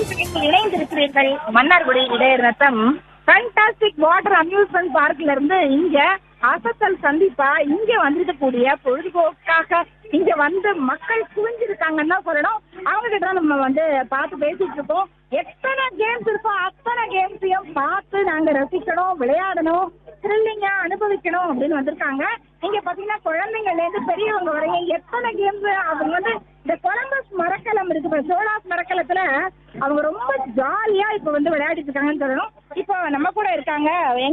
நீங்கள் இணைந்திருக்கிறீர்கள் மன்னார்குடி இடையர் ரத்தம் ஃபண்டாஸ்டிக் வாட்டர் அம்யூஸ்மெண்ட் பார்க்ல இருந்து இங்க அசத்தல் சந்திப்பா இங்க வந்திருக்கக்கூடிய பொழுதுபோக்காக இங்க வந்து மக்கள் குவிஞ்சிருக்காங்கன்னு தான் சொல்லணும் அவங்க கிட்ட தான் நம்ம வந்து பார்த்து பேசிட்டு இருக்கோம் எத்தனை கேம்ஸ் இருக்கோ அத்தனை கேம்ஸையும் பார்த்து நாங்க ரசிக்கணும் விளையாடணும் த்ரில்லிங்கா அனுபவிக்கணும் அப்படின்னு வந்திருக்காங்க இங்க பாத்தீங்கன்னா குழந்தைங்கள்ல இருந்து பெரியவங்க வரையும் எத்தனை கேம்ஸ் அவங்க வந்து இந்த கொலம்பஸ் மரக்கலம் இருக்கு இப்ப சோலாஸ் மரக்கலத்துல அவங்க ரொம்ப ஜாலியா இப்ப வந்து விளையாடிட்டு இருக்காங்கன்னு சொல்லணும் இப்போ நம்ம கூட இருக்காங்க